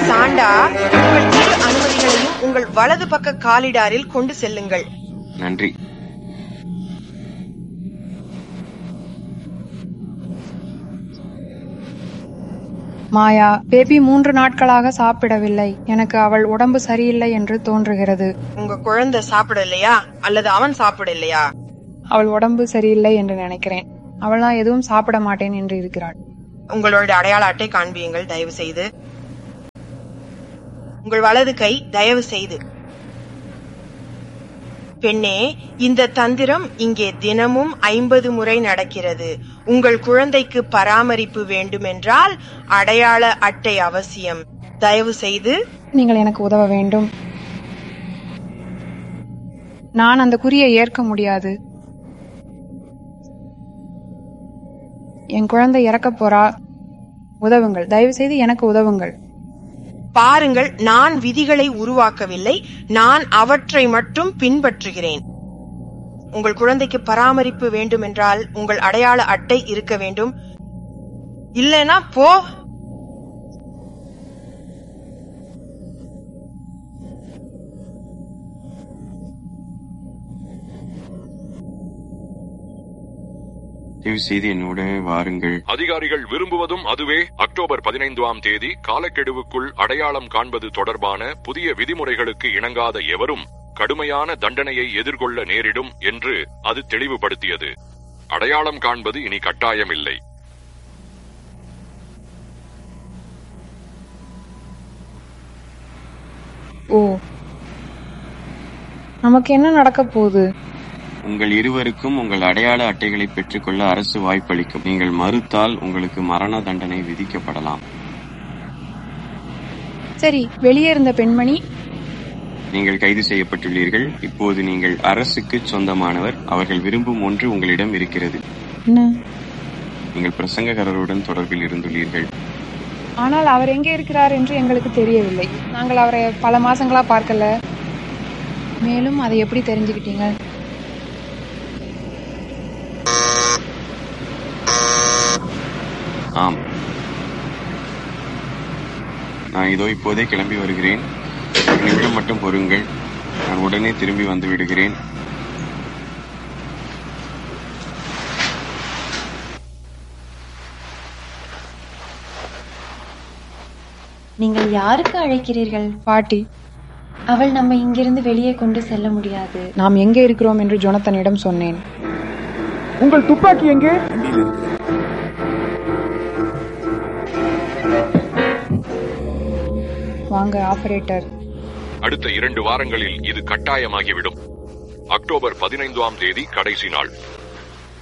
Santa உங்கள் இரு அனுமதிகளையும் உங்கள் வலது பக்க காலிடாரில் கொண்டு செல்லுங்கள் நன்றி மாயா பேபி மூன்று நாட்களாக சாப்பிடவில்லை எனக்கு அவள் உடம்பு சரியில்லை என்று தோன்றுகிறது உங்க குழந்தை சாப்பிடலையா அல்லது அவன் சாப்பிடலையா அவள் உடம்பு சரியில்லை என்று நினைக்கிறேன் அவள் நான் எதுவும் சாப்பிட மாட்டேன் என்று இருக்கிறாள் உங்களோட அடையாள அட்டை காண்பியுங்கள் தயவு செய்து உங்கள் வலது கை தயவு செய்து பெண்ணே இந்த தந்திரம் இங்கே தினமும் ஐம்பது முறை நடக்கிறது உங்கள் குழந்தைக்கு பராமரிப்பு வேண்டுமென்றால் அடையாள அட்டை அவசியம் தயவு செய்து நீங்கள் எனக்கு உதவ வேண்டும் நான் அந்த குறியை ஏற்க முடியாது என் குழந்தை இறக்க போறா உதவுங்கள் தயவு செய்து எனக்கு உதவுங்கள் பாருங்கள் நான் விதிகளை உருவாக்கவில்லை நான் அவற்றை மட்டும் பின்பற்றுகிறேன் உங்கள் குழந்தைக்கு பராமரிப்பு வேண்டுமென்றால் உங்கள் அடையாள அட்டை இருக்க வேண்டும் இல்லைனா போ தயவு செய்து என்னுடன் வாருங்கள் அதிகாரிகள் விரும்புவதும் அதுவே அக்டோபர் பதினைந்தாம் தேதி காலக்கெடுவுக்குள் அடையாளம் காண்பது தொடர்பான புதிய விதிமுறைகளுக்கு இணங்காத எவரும் கடுமையான தண்டனையை எதிர்கொள்ள நேரிடும் என்று அது தெளிவுபடுத்தியது அடையாளம் காண்பது இனி கட்டாயமில்லை ஓ நமக்கு என்ன நடக்க போகுது உங்கள் இருவருக்கும் உங்கள் அடையாள அட்டைகளை பெற்றுக்கொள்ள அரசு வாய்ப்பளிக்கும் நீங்கள் மறுத்தால் உங்களுக்கு மரண தண்டனை விதிக்கப்படலாம் சரி வெளியே இருந்த பெண்மணி நீங்கள் கைது செய்யப்பட்டுள்ளீர்கள் இப்போது நீங்கள் அரசுக்கு சொந்தமானவர் அவர்கள் விரும்பும் ஒன்று உங்களிடம் இருக்கிறது என்ன நீங்கள் பிரசங்ககரருடன் தொடர்பில் இருந்துள்ளீர்கள் ஆனால் அவர் எங்கே இருக்கிறார் என்று எங்களுக்கு தெரியவில்லை நாங்கள் அவரை பல மாசங்களா பார்க்கல மேலும் அதை எப்படி தெரிஞ்சுக்கிட்டீங்க ஆம் நான் இதோ இப்போதே கிளம்பி வருகிறேன் ஒரு நிமிடம் மட்டும் பொறுங்கள் நான் உடனே திரும்பி வந்து விடுகிறேன் நீங்கள் யாருக்கு அழைக்கிறீர்கள் பாட்டி அவள் நம்ம இங்கிருந்து வெளியே கொண்டு செல்ல முடியாது நாம் எங்கே இருக்கிறோம் என்று ஜொனத்தனிடம் சொன்னேன் உங்கள் துப்பாக்கி எங்கே வாங்க ஆபரேட்டர் அடுத்த இரண்டு வாரங்களில் இது கட்டாயமாகிவிடும் அக்டோபர் பதினைந்தாம் தேதி கடைசி நாள்